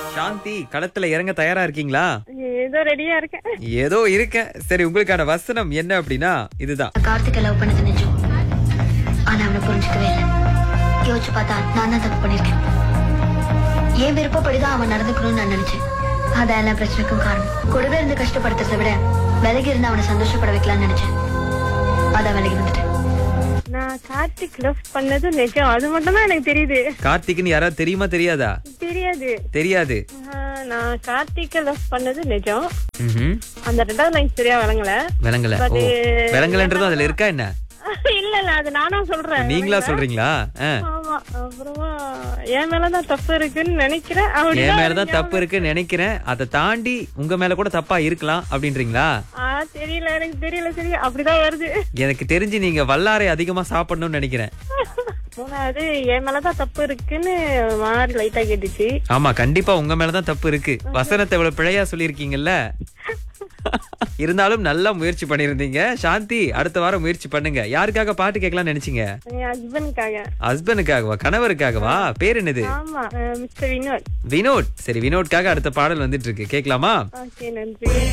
சாந்தி களத்துல இறங்க தயாரா இருக்கீங்களா ஏதோ ரெடியா இருக்கேன் ஏதோ இருக்கேன் சரி உங்களுக்கான வசனம் என்ன அப்படின்னா இதுதான் கார்த்திகை லவ் பண்ணது நிஜம் ஆனா அவனை புரிஞ்சுக்கவே இல்லை யோசிச்சு பார்த்தா நான் தான் தப்பு பண்ணிருக்கேன் என் விருப்பப்படிதான் அவன் நடந்துக்கணும்னு நான் நினைச்சேன் அதான் எல்லா பிரச்சனைக்கும் காரணம் கூடவே இருந்து கஷ்டப்படுத்துறதை விட விலகி இருந்து அவனை சந்தோஷப்பட வைக்கலாம்னு நினைச்சேன் அதான் விலகி வந்துட்டேன் நான் கார்த்திக் லவ் பண்ணது நிஜம் அது மட்டும் தான் எனக்கு தெரியுது கார்த்திக்னு யாராவது தெரியுமா தெரியாதா தெரியாது தெரியாது ஆஹ், நான் கார்த்திக்க லவ் பண்ணது நிஜம் ம்ஹும். அந்த ரெண்டாவது லைன் சரியா விளங்கல விளங்கல ஓ விளங்கலன்றதும் அதுல இருக்கா என்ன இல்ல இல்ல அது நானா சொல்றேன் நீங்களா சொல்றீங்களா ஆ. ஆமா அப்புறமா என் மேலதான் தப்பு இருக்குன்னு நினைக்கிறேன் என் அப்படிதான் மேலதான் தப்பு இருக்குன்னு நினைக்கிறேன் அதை தாண்டி உங்க மேல கூட தப்பா இருக்கலாம் அப்படின்றீங்களா ஆ தெரியல எனக்கு தெரியல சரி அப்படிதான் வருது எனக்கு தெரிஞ்சு நீங்க வல்லாரை அதிகமா சாப்பிடணும்னு நினைக்கிறேன் மூணாவது என் மேலதான் தப்பு இருக்குன்னு மாறி லைட்டா கேட்டுச்சு ஆமா கண்டிப்பா உங்க மேலதான் தப்பு இருக்கு வசனத்தை இவ்வளவு பிழையா சொல்லியிருக்கீங்கல்ல இருந்தாலும் நல்லா முயற்சி பண்ணிருந்தீங்க சாந்தி அடுத்த வாரம் முயற்சி பண்ணுங்க யாருக்காக பாட்டு கேட்கலாம்னு நினைச்சீங்க என் ஹஸ்பண்டுக்காக ஹஸ்பண்டுக்காகவா கணவருக்காகவா பேர் என்னது ஆமா மிஸ்டர் வினோத் வினோட் சரி வினோட்காக அடுத்த பாடல் வந்துட்டு இருக்கு கேட்கலாமா ஓகே நன்றி